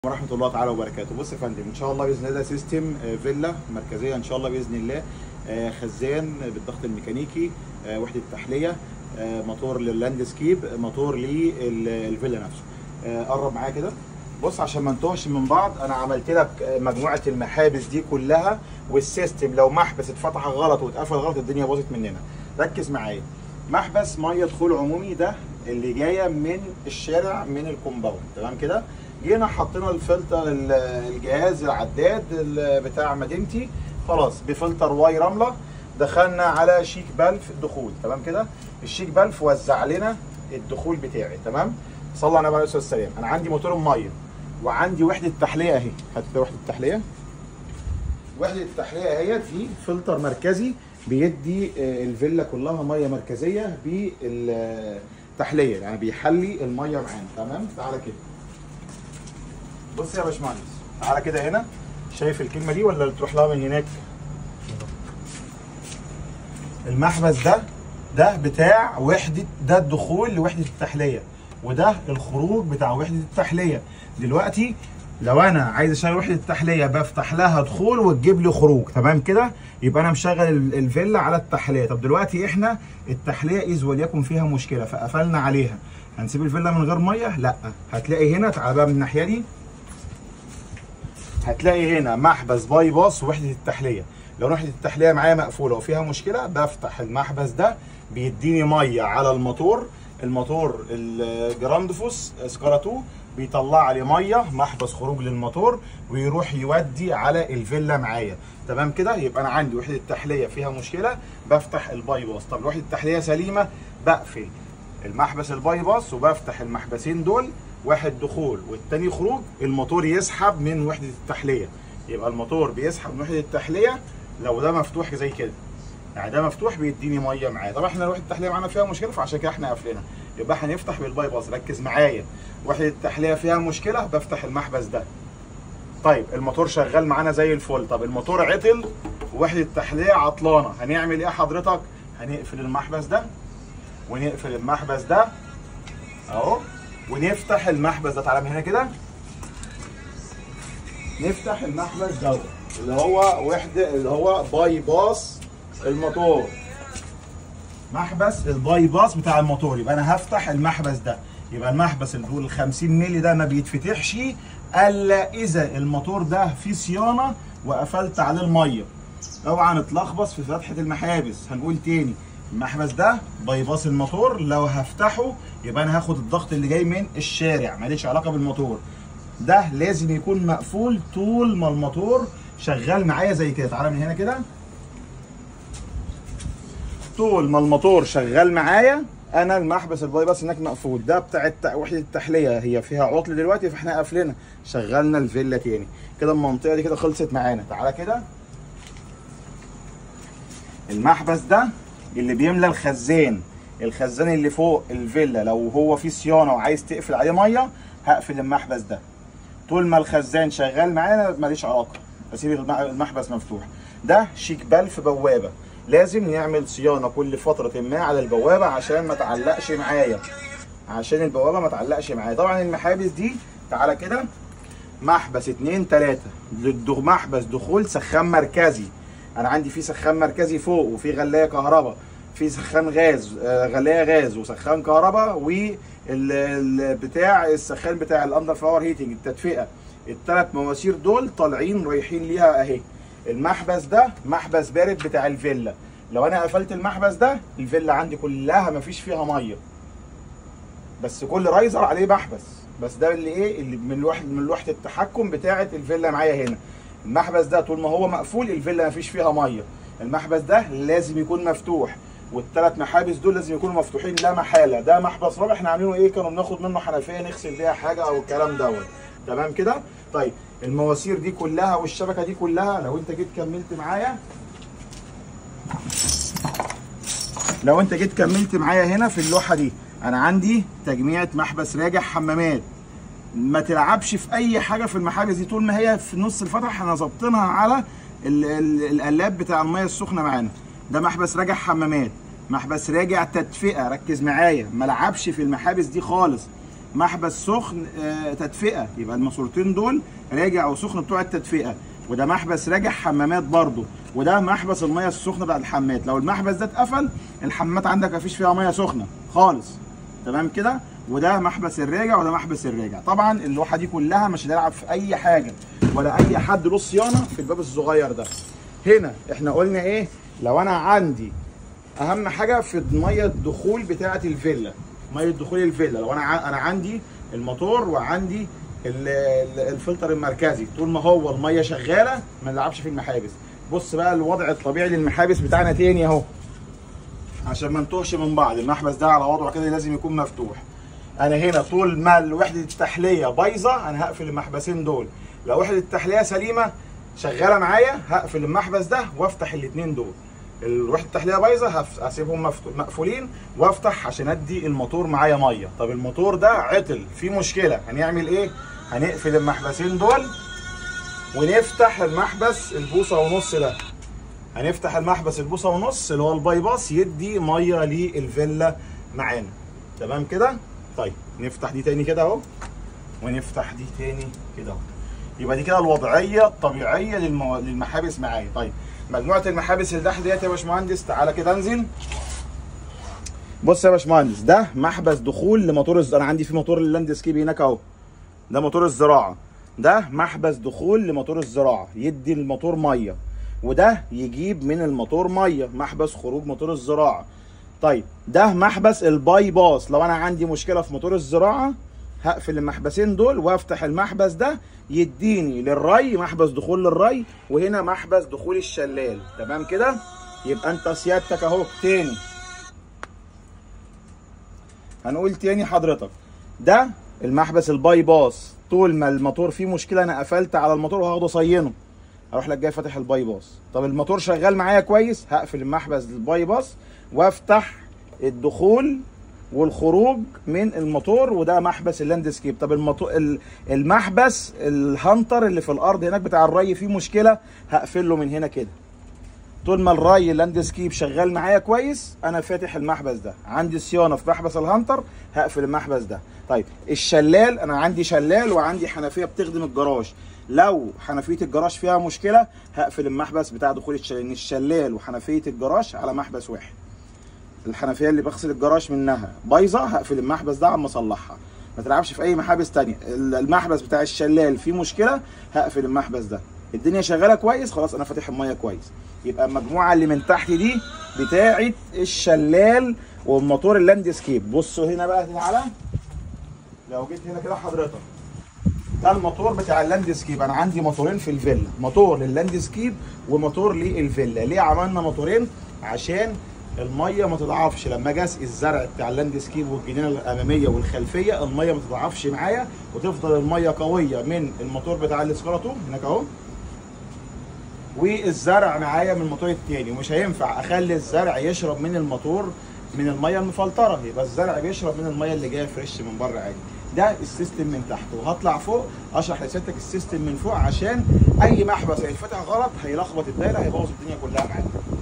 ورحمه الله تعالى وبركاته بص يا فندم ان شاء الله باذن الله ده سيستم آه، فيلا مركزيه ان شاء الله باذن الله آه، خزان بالضغط الميكانيكي آه، وحده تحليه آه، موتور لللاندسكيب موتور للفيلا نفسه آه، قرب معايا كده بص عشان ما نتوهش من بعض انا عملت لك آه، مجموعه المحابس دي كلها والسيستم لو محبس اتفتح غلط واتقفل غلط الدنيا باظت مننا ركز معايا محبس ميه دخول عمومي ده اللي جايه من الشارع من الكومباوند تمام كده جينا حطينا الفلتر ال- الجهاز العداد ال- بتاع مدينتي خلاص بفلتر واي رمله دخلنا على شيك بالف دخول تمام كده الشيك بالف وزع لنا الدخول بتاعي تمام صلى على النبي عليه الصلاه والسلام انا عندي موتور ميه وعندي وحده تحليه اهي هات كده وحده تحليه وحده التحليه اهيت دي فلتر مركزي بيدي آه، الفيلا كلها ميه مركزيه بالتحليه يعني بيحلي الميه معانا تمام تعالى كده بص يا باشمهندس تعالى كده هنا شايف الكلمه دي ولا تروح لها من هناك المحبس ده ده بتاع وحده ده الدخول لوحده التحليه وده الخروج بتاع وحده التحليه دلوقتي لو انا عايز اشغل وحده التحليه بفتح لها دخول وتجيب لي خروج تمام كده يبقى انا مشغل ال- الفيلا على التحليه طب دلوقتي احنا التحليه اذ وليكن فيها مشكله فقفلنا عليها هنسيب الفيلا من غير ميه لا هتلاقي هنا تعالى بقى من الناحيه دي هتلاقي هنا محبس باي باس ووحده التحليه لو وحده التحليه معايا مقفوله وفيها مشكله بفتح المحبس ده بيديني ميه على الموتور الموتور الجراندفوس سكاراتو بيطلع لي ميه محبس خروج للموتور ويروح يودي على الفيلا معايا تمام كده يبقى انا عندي وحده التحليه فيها مشكله بفتح الباي باس طب وحده التحليه سليمه بقفل المحبس الباي باس وبفتح المحبسين دول واحد دخول والتاني خروج الموتور يسحب من وحده التحليه يبقى الموتور بيسحب من وحده التحليه لو ده مفتوح زي كده يعني ده مفتوح بيديني ميه معايا طبعا احنا وحده التحليه معانا فيها مشكله فعشان كده احنا قافلينها يبقى هنفتح بالباي باس ركز معايا وحده التحليه فيها مشكله بفتح المحبس ده طيب الموتور شغال معانا زي الفل طب الموتور عطل وحده التحليه عطلانه هنعمل ايه حضرتك هنقفل المحبس ده ونقفل المحبس ده اهو ونفتح المحبس ده تعالى من هنا كده نفتح المحبس دوت اللي هو وحده اللي هو باي باس الموتور محبس الباي باس بتاع الموتور يبقى انا هفتح المحبس ده يبقى المحبس اللي بيقول 50 مللي ده ما بيتفتحش الا اذا الموتور ده فيه صيانه وقفلت عليه الميه اوعى نتلخبط في فتحه المحابس هنقول تاني المحبس ده باي باس الموتور لو هفتحه يبقى انا هاخد الضغط اللي جاي من الشارع ماليش علاقه بالموتور ده لازم يكون مقفول طول ما الموتور شغال معايا زي كده تعالى من هنا كده طول ما الموتور شغال معايا انا المحبس الباي باس هناك مقفول ده بتاع الت- وحده التحليه هي فيها عطل دلوقتي فاحنا قافلينها شغلنا الفيلا تاني كده المنطقه دي كده خلصت معانا تعالى كده المحبس ده اللي بيملى الخزان الخزان اللي فوق الفيلا لو هو فيه صيانه وعايز تقفل عليه ميه هقفل المحبس ده طول ما الخزان شغال معانا ماليش علاقه اسيب الم- المحبس مفتوح ده شيك بالف بوابه لازم نعمل صيانه كل فتره ما على البوابه عشان ما تعلقش معايا عشان البوابه ما تعلقش معايا طبعا المحابس دي تعالى كده محبس اتنين تلاتة للدخ- محبس دخول سخان مركزي انا عندي في سخان مركزي فوق وفي غلايه كهرباء في سخان غاز آه، غلايه غاز وسخان كهرباء والبتاع السخان بتاع الاندر فلاور هيتنج التدفئه الثلاث مواسير دول طالعين رايحين ليها اهي المحبس ده محبس بارد بتاع الفيلا لو انا قفلت المحبس ده الفيلا عندي كلها مفيش فيها ميه بس كل رايزر عليه محبس بس ده اللي ايه اللي من لوحده من لوحه التحكم بتاعه الفيلا معايا هنا المحبس ده طول ما هو مقفول الفيلا مفيش فيها ميه المحبس ده لازم يكون مفتوح والثلاث محابس دول لازم يكونوا مفتوحين لا محاله ده محبس رابع احنا عاملينه ايه كانوا بناخد منه حنفيه نغسل بيها حاجه او الكلام دوت تمام كده طيب المواسير دي كلها والشبكه دي كلها لو انت جيت كملت معايا لو انت جيت كملت معايا هنا في اللوحه دي انا عندي تجميعة محبس راجع حمامات ما تلعبش في اي حاجه في المحابس دي طول ما هي في نص الفتحه احنا ظابطينها على ال- ال- القلاب بتاع الميه السخنه معانا ده محبس راجع حمامات محبس راجع تدفئه ركز معايا ما لعبش في المحابس دي خالص محبس سخن آه، تدفئه يبقى الماسورتين دول راجع وسخن بتوع التدفئه وده محبس راجع حمامات برضو وده محبس الميه السخنه بتاعت الحمامات لو المحبس ده اتقفل الحمامات عندك مفيش فيها ميه سخنه خالص تمام كده وده محبس الراجع وده محبس الراجع طبعا اللوحه دي كلها مش هنلعب في اي حاجه ولا اي حد له صيانه في الباب الصغير ده هنا احنا قلنا ايه لو انا عندي اهم حاجه في ميه الدخول بتاعه الفيلا ميه دخول الفيلا لو انا ع- انا عندي الموتور وعندي ال- ال- الفلتر المركزي طول ما هو الميه شغاله ما نلعبش في المحابس بص بقى الوضع الطبيعي للمحابس بتاعنا تاني اهو عشان ما نتوهش من بعض المحبس ده على وضعه كده لازم يكون مفتوح انا هنا طول ما وحده التحليه بايظه انا هقفل المحبسين دول لو وحده التحليه سليمه شغاله معايا هقفل المحبس ده وافتح الاثنين دول الوحده التحليه بايظه هف- هسيبهم مفتو- مقفولين وافتح عشان ادي الموتور معايا ميه طب الموتور ده عطل في مشكله هنعمل ايه هنقفل المحبسين دول ونفتح المحبس البوصه ونص ده هنفتح المحبس البوصه ونص اللي هو الباي باس يدي ميه للفيلا معانا تمام كده طيب نفتح دي تاني كده اهو ونفتح دي تاني كده اهو يبقى دي كده الوضعيه الطبيعيه للمو... للمحابس معايا طيب مجموعه المحابس اللي تحت ديت يا باشمهندس تعالى كده انزل بص يا باشمهندس ده محبس دخول لموتور الز... انا عندي في موتور اللاندسكيب هناك اهو ده موتور الزراعه ده محبس دخول لموتور الزراعه يدي الموتور ميه وده يجيب من الموتور ميه محبس خروج موتور الزراعه طيب ده محبس الباي باس لو انا عندي مشكله في موتور الزراعه هقفل المحبسين دول وافتح المحبس ده يديني للري محبس دخول للري وهنا محبس دخول الشلال تمام كده يبقى انت سيادتك اهو تاني هنقول تاني حضرتك ده المحبس الباي باس طول ما الموتور فيه مشكله انا قفلت على الموتور وهاخده صينه اروح لك جاي فاتح الباي باس طب الموتور شغال معايا كويس هقفل المحبس الباي باس وافتح الدخول والخروج من الموتور وده محبس اللاندسكيب طب الموتور ال- المحبس الهانتر اللي في الارض هناك بتاع الري فيه مشكله هقفله من هنا كده طول ما الري اللاندسكيب شغال معايا كويس انا فاتح المحبس ده عندي صيانه في محبس الهانتر هقفل المحبس ده طيب الشلال انا عندي شلال وعندي حنفيه بتخدم الجراج لو حنفيه الجراج فيها مشكله هقفل المحبس بتاع دخول الشلال لان الشلال وحنفيه الجراج على محبس واحد الحنفيه اللي بغسل الجراج منها بايظه هقفل المحبس ده عم اصلحها ما تلعبش في اي محابس تانية المحبس بتاع الشلال فيه مشكله هقفل المحبس ده الدنيا شغاله كويس خلاص انا فاتح الميه كويس يبقى المجموعه اللي من تحت دي بتاعه الشلال والموتور اللاندسكيب بصوا هنا بقى تعالى لو جيت هنا كده حضرتك ده الموتور بتاع اللاندسكيب انا عندي موتورين في الفيلا موتور لللاندسكيب وموتور للفيلا ليه عملنا موتورين عشان الميه ما تضعفش لما اجي اسقي الزرع بتاع اللاندسكيب والجنينه الاماميه والخلفيه الميه ما تضعفش معايا وتفضل الميه قويه من الموتور بتاع الاسكالاتو هناك اهو والزرع معايا من الموتور التاني ومش هينفع اخلي الزرع يشرب من الموتور من الميه المفلتره يبقى الزرع بيشرب من الميه اللي جايه فريش من بره عادي ده السيستم من تحت وهطلع فوق اشرح لسيادتك السيستم من فوق عشان اي محبس هيتفتح غلط هيلخبط الدايره هيبوظ الدنيا كلها معانا